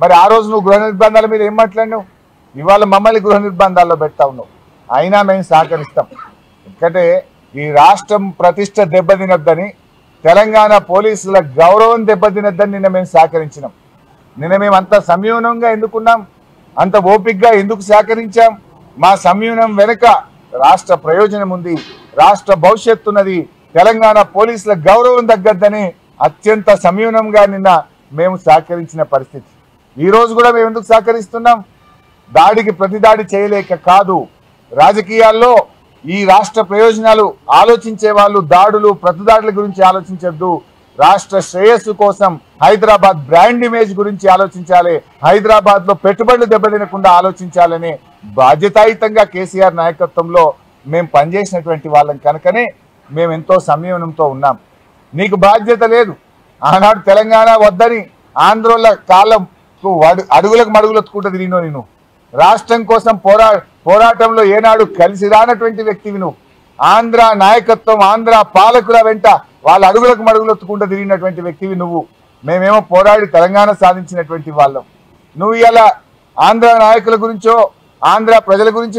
మరి ఆ రోజు నువ్వు గృహ నిర్బంధాల మీద ఏం మాట్లాడినావు ఇవాళ మమ్మల్ని గృహ నిర్బంధాల్లో పెడతా ఉన్నావు అయినా మేము సహకరిస్తాం ఎందుకంటే ఈ రాష్ట్రం ప్రతిష్ట దెబ్బతినొద్దని తెలంగాణ పోలీసుల గౌరవం దెబ్బతినొద్దని నిన్న మేము సహకరించినాం నిన్న మేము అంత సంయూనంగా ఎందుకున్నాం అంత ఓపిగ్గా ఎందుకు సహకరించాం మా సంయూనం వెనుక రాష్ట్ర ప్రయోజనం ఉంది రాష్ట్ర భవిష్యత్తు ఉన్నది తెలంగాణ పోలీసుల గౌరవం తగ్గద్దని అత్యంత సంయూనంగా నిన్న మేము సహకరించిన పరిస్థితి ఈ రోజు కూడా మేము ఎందుకు సహకరిస్తున్నాం దాడికి ప్రతిదాడి చేయలేక కాదు రాజకీయాల్లో ఈ రాష్ట్ర ప్రయోజనాలు ఆలోచించే వాళ్ళు దాడులు ప్రతిదాడుల గురించి ఆలోచించొద్దు రాష్ట్ర శ్రేయస్సు కోసం హైదరాబాద్ బ్రాండ్ ఇమేజ్ గురించి ఆలోచించాలి హైదరాబాద్ లో పెట్టుబడులు దెబ్బతినకుండా ఆలోచించాలని బాధ్యతాయుతంగా కేసీఆర్ నాయకత్వంలో మేము పనిచేసినటువంటి వాళ్ళం కనుకనే మేము ఎంతో సంయమనంతో ఉన్నాం నీకు బాధ్యత లేదు ఆనాడు తెలంగాణ వద్దని ఆంధ్రోళ్ళ కాలంకు వడు- అడుగులకు మడుగులొత్తుకుంటుంది నేను నేను రాష్ట్రం కోసం పోరా పోరాటంలో ఏనాడు కలిసి రానటువంటి వ్యక్తివి నువ్వు ఆంధ్ర నాయకత్వం ఆంధ్ర పాలకుల వెంట వాళ్ళ అడుగులకు మడుగులొత్తుకుంటూ తిరిగినటువంటి వ్యక్తివి నువ్వు మేమేమో పోరాడి తెలంగాణ సాధించినటువంటి వాళ్ళం నువ్వు ఇలా ఆంధ్ర నాయకుల గురించో ఆంధ్ర ప్రజల గురించి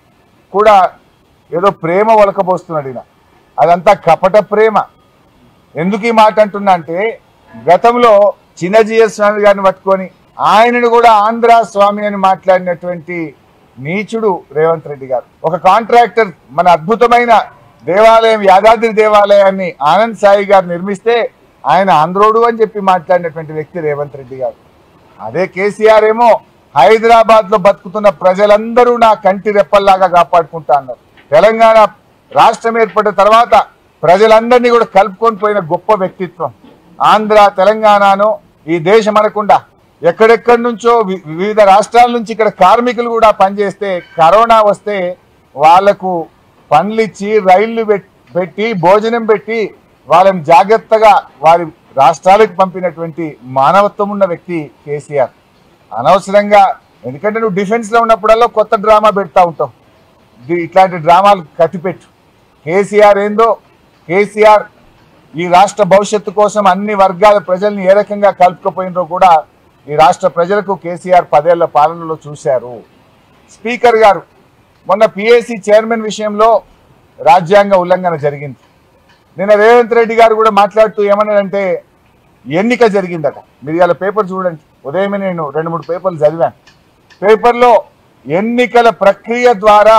కూడా ఏదో ప్రేమ ఒలకబోస్తున్నాడు ఈయన అదంతా కపట ప్రేమ ఎందుకు ఈ మాట అంటున్నా అంటే గతంలో చిన్నజీయ స్వామి గారిని పట్టుకొని ఆయనను కూడా ఆంధ్ర స్వామి అని మాట్లాడినటువంటి నీచుడు రేవంత్ రెడ్డి గారు ఒక కాంట్రాక్టర్ మన అద్భుతమైన దేవాలయం యాదాద్రి దేవాలయాన్ని ఆనంద్ సాయి గారు నిర్మిస్తే ఆయన ఆంధ్రోడు అని చెప్పి మాట్లాడినటువంటి వ్యక్తి రేవంత్ రెడ్డి గారు అదే కేసీఆర్ ఏమో హైదరాబాద్ లో బతుకుతున్న ప్రజలందరూ నా కంటి రెప్పల్లాగా కాపాడుకుంటా అన్నారు తెలంగాణ రాష్ట్రం ఏర్పడిన తర్వాత ప్రజలందరినీ కూడా కలుపుకొని పోయిన గొప్ప వ్యక్తిత్వం ఆంధ్ర తెలంగాణను ఈ దేశం అనకుండా ఎక్కడెక్కడి నుంచో వి- వివిధ రాష్ట్రాల నుంచి ఇక్కడ కార్మికులు కూడా పనిచేస్తే కరోనా వస్తే వాళ్లకు పనులిచ్చి రైళ్లు పెట్- పెట్టి భోజనం పెట్టి వాళ్ళని జాగ్రత్తగా వారి రాష్ట్రాలకు పంపినటువంటి మానవత్వం ఉన్న వ్యక్తి కేసీఆర్ అనవసరంగా ఎందుకంటే నువ్వు డిఫెన్స్ లో ఉన్నప్పుడల్లా కొత్త డ్రామా పెడతా ఉంటావు ఇది- ఇట్లాంటి డ్రామాలు కట్టిపెట్టు కేసీఆర్ ఏందో కేసీఆర్ ఈ రాష్ట్ర భవిష్యత్తు కోసం అన్ని వర్గాల ప్రజల్ని ఏ రకంగా కలుపుకపోయినరో కూడా ఈ రాష్ట్ర ప్రజలకు కేసీఆర్ పదేళ్ల పాలనలో చూశారు స్పీకర్ గారు మొన్న పిఏసి చైర్మన్ విషయంలో రాజ్యాంగ ఉల్లంఘన జరిగింది నిన్న రేవంత్ రెడ్డి గారు కూడా మాట్లాడుతూ ఏమన్నారంటే ఎన్నిక జరిగిందట మీరు ఇవాళ పేపర్ చూడండి ఉదయమే నేను రెండు మూడు పేపర్లు చదివాను పేపర్లో ఎన్నికల ప్రక్రియ ద్వారా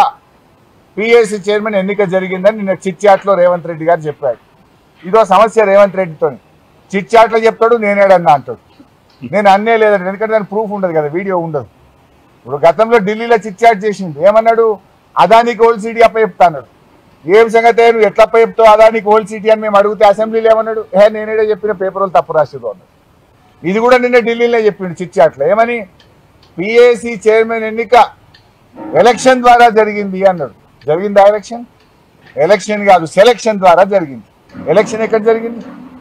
పిఏసి చైర్మన్ ఎన్నిక జరిగిందని నిన్న చిట్చాట్లో రేవంత్ రెడ్డి గారు చెప్పాడు ఇదో సమస్య రేవంత్ రెడ్డితో చిట్చాట్లో చెప్తాడు నేనేడన్నా అంటాడు నేను అన్నే లేదంటే ఎందుకంటే దాని ప్రూఫ్ ఉండదు కదా వీడియో ఉండదు ఇప్పుడు గతంలో ఢిల్లీలో చిట్చాట్ చేసిండు ఏమన్నాడు అదానికి ఓల్డ్ సిటీ అప్ప చెప్తాన్నాడు ఏం సంగతి నువ్వు ఎట్లా అప్ప చెప్తావు అదానికి ఓల్డ్ సిటీ అని మేము అడిగితే అసెంబ్లీలో ఏమన్నాడు ఏ నేనేడే చెప్పిన పేపర్ వాళ్ళు తప్పు రాసేది అన్నాడు ఇది కూడా నిన్న ఢిల్లీలో చెప్పిండు చిట్చాట్లో ఏమని పిఏసి చైర్మన్ ఎన్నిక ఎలక్షన్ ద్వారా జరిగింది అన్నాడు జరిగిందా ఎలక్షన్ ఎలక్షన్ కాదు సెలక్షన్ ద్వారా జరిగింది ఎలక్షన్ ఎక్కడ జరిగింది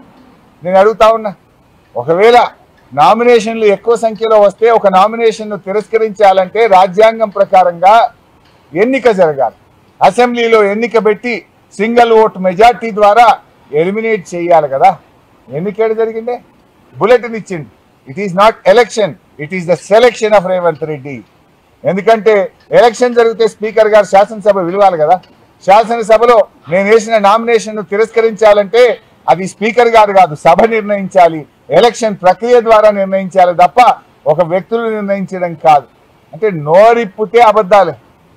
నేను అడుగుతా ఉన్నా ఒకవేళ నామినేషన్లు ఎక్కువ సంఖ్యలో వస్తే ఒక నామినేషన్ను తిరస్కరించాలంటే రాజ్యాంగం ప్రకారంగా ఎన్నిక జరగాలి అసెంబ్లీలో ఎన్నిక పెట్టి సింగిల్ ఓట్ మెజార్టీ ద్వారా ఎలిమినేట్ చేయాలి కదా ఎన్నిక ఏడ జరిగిందే బులెటిన్ ఇచ్చింది it is not election it is the selection of Revanth Reddy ఎందుకంటే ఎలక్షన్ జరిగితే స్పీకర్ గారు శాసనసభ విలువాలి కదా శాసనసభలో నేను వేసిన నామినేషన్ తిరస్కరించాలంటే అది స్పీకర్ గారు కాదు సభ నిర్ణయించాలి ఎలక్షన్ ప్రక్రియ ద్వారా నిర్ణయించాలి తప్ప ఒక వ్యక్తులు నిర్ణయించడం కాదు అంటే నోరిప్పితే అబద్ధాలే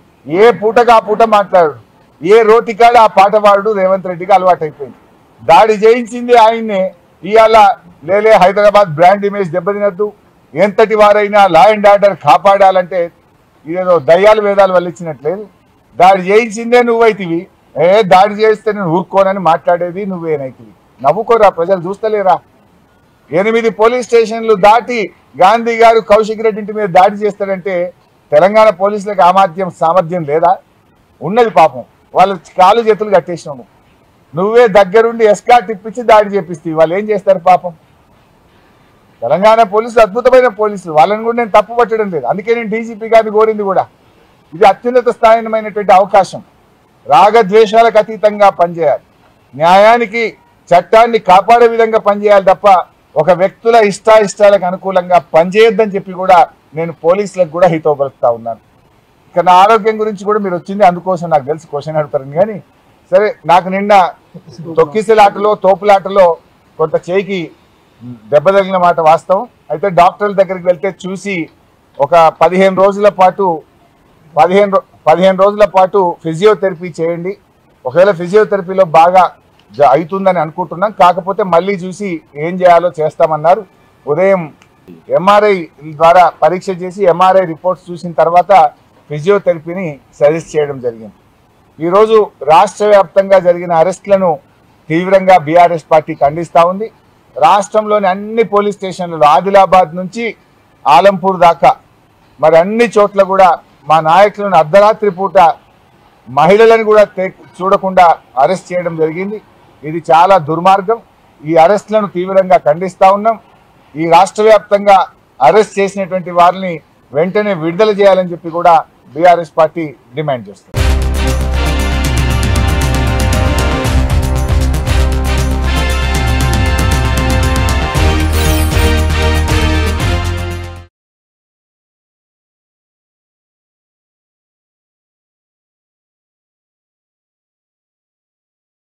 ఏ పూటగా ఆ పూట మాట్లాడు ఏ రోటికాడ ఆ పాట పాడు రేవంత్ రెడ్డికి అలవాటైపోయింది దాడి చేయించింది ఆయన్నే ఇవాళ లేలే హైదరాబాద్ బ్రాండ్ ఇమేజ్ దెబ్బతినద్దు ఎంతటి వారైనా లా అండ్ ఆర్డర్ కాపాడాలంటే ఇదేదో దయ్యాలు వేదాలు వల్లించినట్లేదు దాడి చేయించిందే నువ్వైతివి ఏ దాడి చేస్తే నేను ఊరుకోనని మాట్లాడేది నువ్వేనైతివి నవ్వుకోరా ప్రజలు చూస్తలేరా ఎనిమిది పోలీస్ స్టేషన్లు దాటి గాంధీ గారు కౌశిక్ రెడ్డి ఇంటి మీద దాడి చేస్తాడంటే తెలంగాణ పోలీసులకు ఆమాధ్యం సామర్థ్యం లేదా ఉన్నది పాపం వాళ్ళ కాలు చేతులు కట్టేసినావు నువ్వు. నువ్వే దగ్గరుండి ఎస్కాట్ ఇప్పించి దాడి చేపిస్తే వాళ్ళు ఏం చేస్తారు పాపం తెలంగాణ పోలీసులు అద్భుతమైన పోలీసులు వాళ్ళని కూడా నేను తప్పు పట్టడం లేదు అందుకే నేను డీజీపీ గారిని కోరింది కూడా ఇది అత్యున్నత స్థాయిమైనటువంటి అవకాశం రాగద్వేషాలకు అతీతంగా పనిచేయాలి న్యాయానికి చట్టాన్ని కాపాడే విధంగా పనిచేయాలి తప్ప ఒక వ్యక్తుల ఇష్టాయిష్టాలకు అనుకూలంగా పనిచేయొద్దని చెప్పి కూడా నేను పోలీసులకు కూడా హితో పలుకుతా ఉన్నాను ఇక నా ఆరోగ్యం గురించి కూడా మీరు వచ్చింది అందుకోసం నాకు తెలిసి క్వశ్చన్ అడుగుతారని కానీ సరే నాకు నిన్న తొక్కిసలాటలో తోపులాటలో కొంత చేయికి దెబ్బ తగిలిన మాట వాస్తవం అయితే డాక్టర్ల దగ్గరికి వెళ్తే చూసి ఒక పదిహేను రోజుల పాటు పదిహేను రో- పదిహేను రోజుల పాటు ఫిజియోథెరపీ చేయండి ఒకవేళ ఫిజియోథెరపీలో బాగా జ- అవుతుందని అనుకుంటున్నాం కాకపోతే మళ్ళీ చూసి ఏం చేయాలో చేస్తామన్నారు ఉదయం ఎంఆర్ఐ ద్వారా పరీక్ష చేసి ఎంఆర్ఐ రిపోర్ట్స్ చూసిన తర్వాత ఫిజియోథెరపీని సజెస్ట్ చేయడం జరిగింది ఈరోజు రాష్ట్ర వ్యాప్తంగా జరిగిన అరెస్టులను తీవ్రంగా బీఆర్ఎస్ పార్టీ ఖండిస్తూ ఉంది రాష్ట్రంలోని అన్ని పోలీస్ స్టేషన్లలో ఆదిలాబాద్ నుంచి ఆలంపూర్ దాకా మరి అన్ని చోట్ల కూడా మా నాయకులను అర్ధరాత్రి పూట మహిళలను కూడా తే- చూడకుండా అరెస్ట్ చేయడం జరిగింది ఇది చాలా దుర్మార్గం ఈ అరెస్టులను తీవ్రంగా ఖండిస్తా ఉన్నాం ఈ రాష్ట్ర వ్యాప్తంగా అరెస్ట్ చేసినటువంటి వారిని వెంటనే విడుదల చేయాలని చెప్పి కూడా బీఆర్ఎస్ పార్టీ డిమాండ్ చేస్తుంది